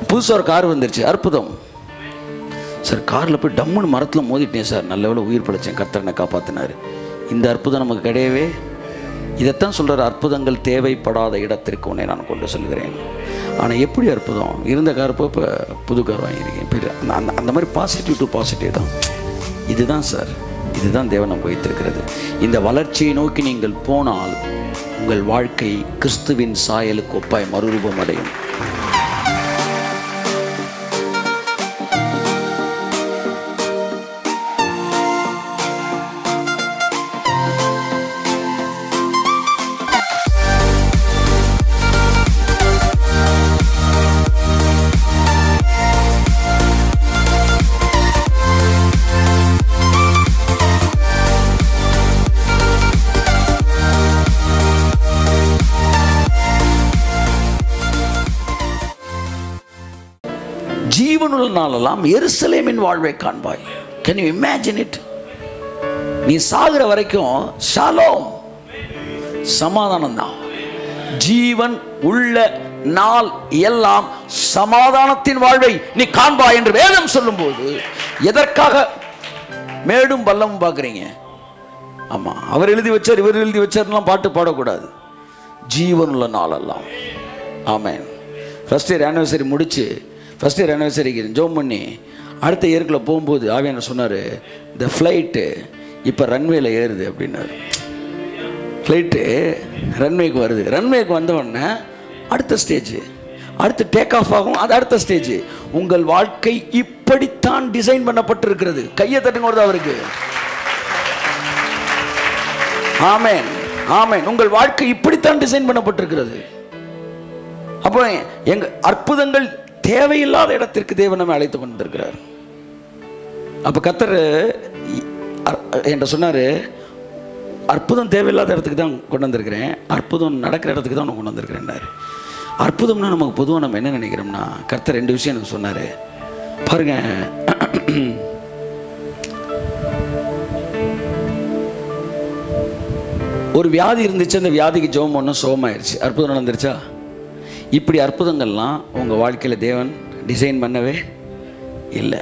புதுசாக ஒரு கார் வந்துருச்சு அற்புதம் சார் காரில் போய் டம்முன்னு மரத்தில் மோதிட்டேன் சார் நல்ல வேளை உயிர் பிழைச்சேன் கர்த்தரனை காப்பாற்றினார் இந்த அற்புதம் நமக்கு கிடையவே இதைத்தான் சொல்கிறார் அற்புதங்கள் தேவைப்படாத இடத்திற்கு உன்னை நான் கொண்டு செல்கிறேன் ஆனால் எப்படி அற்புதம் இருந்த கார் இப்போ இப்போ புது கார் வாங்கியிருக்கேன் இப்போ அந்த அந்த அந்த மாதிரி பாசிட்டிவ் டு பாசிட்டிவ் தான் இதுதான் சார் இதுதான் தேவன் நமக்கு வைத்திருக்கிறது இந்த வளர்ச்சியை நோக்கி நீங்கள் போனால் உங்கள் வாழ்க்கை கிறிஸ்துவின் சாயலுக்கு ஒப்பாய் மறுரூபம் அடையும் ஜீவனுள்ள நாளெல்லாம் எருசலேமின் வாழ்வை காண்பாய் கேன் யூ இமேஜின் இட் நீ சாகுற வரைக்கும் ஷாலோம் சமாதானம் தான் ஜீவன் உள்ள நாள் எல்லாம் சமாதானத்தின் வாழ்வை நீ காண்பாய் என்று வேதம் சொல்லும்போது எதற்காக மேடும் பள்ளமும் பார்க்குறீங்க ஆமாம் அவர் எழுதி வச்சார் இவர் எழுதி வச்சார்லாம் பாட்டு பாடக்கூடாது ஜீவனுள்ள நாளெல்லாம் ஆமென் ஃபஸ்ட் இயர் ஆனிவர்சரி முடிச்சு ஃபஸ்ட் இயர் ஆனிவர்சரிக்கு ஜோம் பண்ணி அடுத்த இயர்க்கில் போகும்போது ஆவியான சொன்னார் இந்த ஃப்ளைட்டு இப்போ ரன்வேல ஏறுது அப்படின்னாரு ஃப்ளைட்டு ரன்வேக்கு வருது ரன்வேக்கு வந்த உடனே அடுத்த ஸ்டேஜ் அடுத்து டேக் ஆஃப் ஆகும் அது அடுத்த ஸ்டேஜ் உங்கள் வாழ்க்கை இப்படித்தான் டிசைன் பண்ணப்பட்டிருக்கிறது கையை தட்டுங்க வருது அவருக்கு ஆமென் ஆமென் உங்கள் வாழ்க்கை இப்படித்தான் டிசைன் பண்ணப்பட்டிருக்கிறது அப்போ எங்க அற்புதங்கள் தேவையில்லாத இடத்திற்கு தேவன் நம்மை அழைத்து கொண்டிருக்கிறார் அப்போ கத்தர் என்கிட்ட சொன்னார் அற்புதம் தேவையில்லாத இடத்துக்கு தான் கொண்டு வந்திருக்கிறேன் அற்புதம் நடக்கிற இடத்துக்கு தான் நான் கொண்டு வந்திருக்கிறேன்னாரு அற்புதம்னா நமக்கு பொதுவாக நம்ம என்ன நினைக்கிறோம்னா கர்த்தர் ரெண்டு விஷயம் எனக்கு சொன்னார் பாருங்க ஒரு வியாதி இருந்துச்சு அந்த வியாதிக்கு ஜெபம் ஒன்றும் சுகமாயிருச்சு அற்புதம் நடந்துருச்சா இப்படி அற்புதங்கள்லாம் உங்கள் வாழ்க்கையில் தேவன் டிசைன் பண்ணவே இல்லை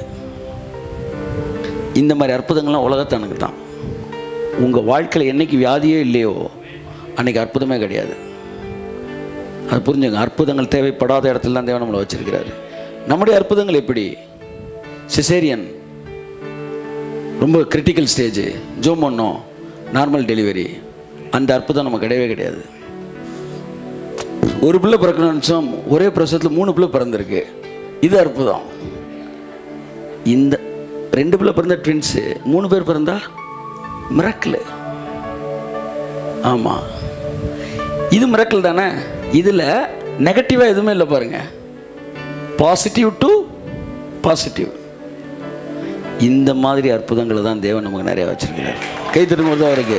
இந்த மாதிரி அற்புதங்கள்லாம் உலகத்தானுக்கு தான் உங்கள் வாழ்க்கையில் என்னைக்கு வியாதியே இல்லையோ அன்னைக்கு அற்புதமே கிடையாது அது புரிஞ்சுங்க அற்புதங்கள் தேவைப்படாத இடத்துல தான் தேவன் நம்மளை வச்சிருக்கிறாரு நம்முடைய அற்புதங்கள் எப்படி சிசேரியன் ரொம்ப கிரிட்டிக்கல் ஸ்டேஜ் ஜோம் பண்ணோம் நார்மல் டெலிவரி அந்த அற்புதம் நமக்கு கிடையவே கிடையாது ஒரு பிள்ளை பிறக்கணும்னு நினச்சோம் ஒரே பிரசவத்தில் மூணு பிள்ளை பிறந்திருக்கு இது அற்புதம் இந்த ரெண்டு பிள்ளை பிறந்த ட்வின்ஸு மூணு பேர் பிறந்தா மிரக்கல் ஆமாம் இது மிரக்கல் தானே இதில் நெகட்டிவாக எதுவுமே இல்லை பாருங்க பாசிட்டிவ் டு பாசிட்டிவ் இந்த மாதிரி அற்புதங்களை தான் தேவன் நமக்கு நிறைய வச்சிருக்கிறார் கை தட்டும்போது அவருக்கு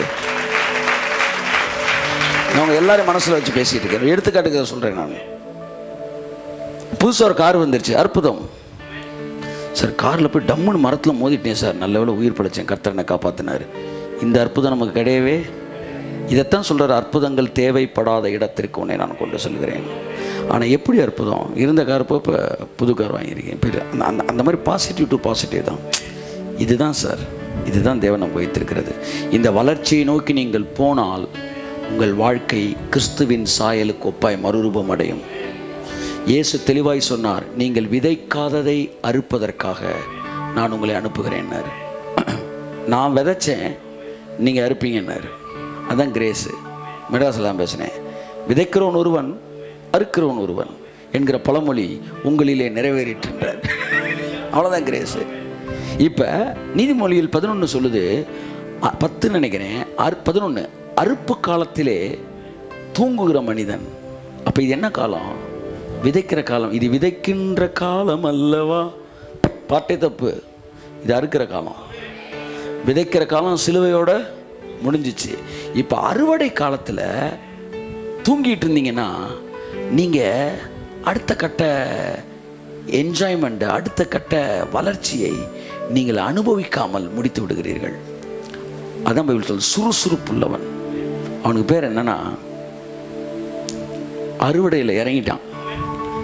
நான் எல்லாரும் மனசில் வச்சு பேசிட்டு இருக்கேன் எடுத்துக்காட்டுக்கு சொல்கிறேன் நான் புதுசாக ஒரு கார் வந்துருச்சு அற்புதம் சார் காரில் போய் டம்முன்னு மரத்தில் மோதிட்டேன் சார் நல்ல வேளை உயிர் பிழைச்சேன் கர்த்தரனை காப்பாற்றினார் இந்த அற்புதம் நமக்கு கிடையவே இதைத்தான் சொல்கிறார் அற்புதங்கள் தேவைப்படாத இடத்திற்கு உன்னை நான் கொண்டு செல்கிறேன் ஆனால் எப்படி அற்புதம் இருந்த கார் இப்போ இப்போ புது கார் வாங்கியிருக்கேன் இப்போ அந்த அந்த அந்த மாதிரி பாசிட்டிவ் டு பாசிட்டிவ் தான் இதுதான் சார் இதுதான் தேவன் நமக்கு வைத்திருக்கிறது இந்த வளர்ச்சியை நோக்கி நீங்கள் போனால் உங்கள் வாழ்க்கை கிறிஸ்துவின் சாயலுக்கு ஒப்பாய் மறுரூபம் அடையும் இயேசு தெளிவாய் சொன்னார் நீங்கள் விதைக்காததை அறுப்பதற்காக நான் உங்களை அனுப்புகிறேன்னாரு நான் விதைச்சேன் நீங்கள் அறுப்பீங்கன்னாரு அதான் கிரேஸு மெட்ராஸில் தான் பேசினேன் விதைக்கிறவன் ஒருவன் அறுக்கிறவன் ஒருவன் என்கிற பழமொழி உங்களிலே நிறைவேறிட்டுன்றார் அவ்வளோதான் கிரேஸு இப்போ நீதிமொழியில் பதினொன்று சொல்லுது அ- பத்து நினைக்கிறேன் அறு பதினொன்று அறுப்பு காலத்திலே தூங்குகிற மனிதன் அப்போ இது என்ன காலம் விதைக்கிற காலம் இது விதைக்கின்ற காலம் அல்லவா பாட்டே தப்பு இது அறுக்கிற காலம் விதைக்கிற காலம் சிலுவையோட முடிஞ்சிச்சு இப்போ அறுவடை காலத்தில் தூங்கிட்டு இருந்தீங்கன்னா நீங்கள் அடுத்த கட்ட என்ஜாய்மெண்ட் அடுத்த கட்ட வளர்ச்சியை நீங்கள் அனுபவிக்காமல் முடித்து விடுகிறீர்கள் அதான் பைபிள் சொல் சுறுசுறுப்புள்ளவன் அவனுக்கு பேர் என்னன்னா அறுவடையில் இறங்கிட்டான்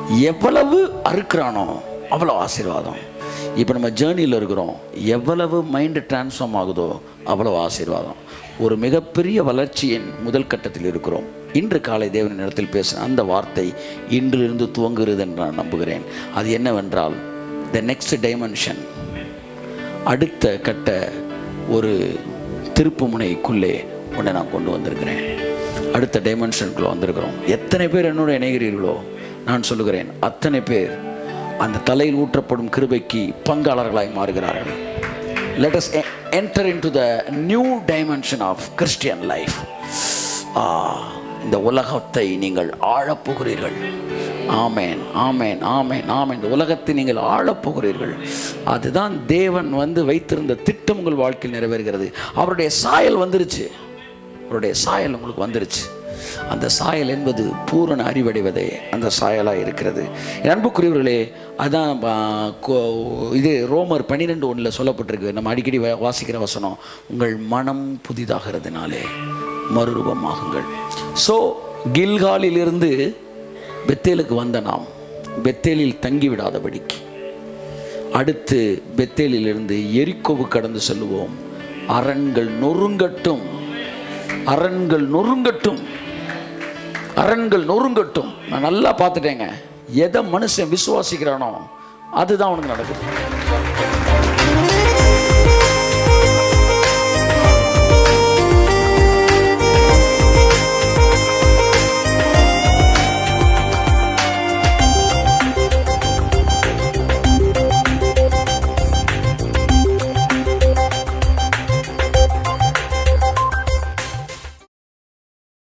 எவ்வளவு அறுக்கிறானோ அவ்வளோ ஆசீர்வாதம் இப்போ நம்ம ஜேர்னியில் இருக்கிறோம் எவ்வளவு மைண்டு டிரான்ஸ்ஃபார்ம் ஆகுதோ அவ்வளோ ஆசீர்வாதம் ஒரு மிகப்பெரிய வளர்ச்சியின் முதல் கட்டத்தில் இருக்கிறோம் இன்று காலை தேவனின் இடத்தில் பேசின அந்த வார்த்தை இன்றிலிருந்து துவங்குகிறது என்று நான் நம்புகிறேன் அது என்னவென்றால் த நெக்ஸ்ட் டைமென்ஷன் அடுத்த கட்ட ஒரு திருப்புமுனைக்குள்ளே உன்னை நான் கொண்டு வந்திருக்கிறேன் அடுத்த டைமென்ஷனுக்குள்ளே வந்திருக்கிறோம் எத்தனை பேர் என்னோட இணைகிறீர்களோ நான் சொல்லுகிறேன் அத்தனை பேர் அந்த தலையில் ஊற்றப்படும் கிருபைக்கு பங்காளர்களாய் மாறுகிறார்கள் let us enter in to the new dimension of Christian life இந்த உலகத்தை நீங்கள் ஆழப்போகிறீர்கள் ஆமேன் ஆமேன் ஆமேன் ஆமேன் இந்த உலகத்தை நீங்கள் ஆளப்போகிறீர்கள் அதுதான் தேவன் வந்து வைத்திருந்த திட்டம் உங்கள் வாழ்க்கையில் நிறைவேறுகிறது அவருடைய சாயல் வந்துருச்சு அவருடைய சாயல் உங்களுக்கு வந்துருச்சு அந்த சாயல் என்பது பூரண அறிவடைவதே அந்த சாயலாக இருக்கிறது என் அன்புக்குரியவர்களே அதான் ஆ, கோ- இது ரோமர் பன்னிரெண்டு ஒன்றில் சொல்லப்பட்டிருக்கு நம்ம அடிக்கடி வா- வாசிக்கிற வசனம் உங்கள் மனம் புதிதாகிறதுனாலே மறுரூபமாகுங்கள் ஸோ கில்காலிலிருந்து பெத்தேலுக்கு வந்த நாம் பெத்தேலில் தங்கிவிடாதபடிக்கு அடுத்து பெத்தேலிலிருந்து எரிக்கோவு கடந்து செல்லுவோம் அரண்கள் நொறுங்கட்டும் அரண்கள் நொறுங்கட்டும் அரண்கள் நொறுங்கட்டும் நான் நல்லா பார்த்துட்டேங்க எதை மனுஷன் விசுவாசிக்கிறானோ அதுதான் அவனுக்கு நடக்குது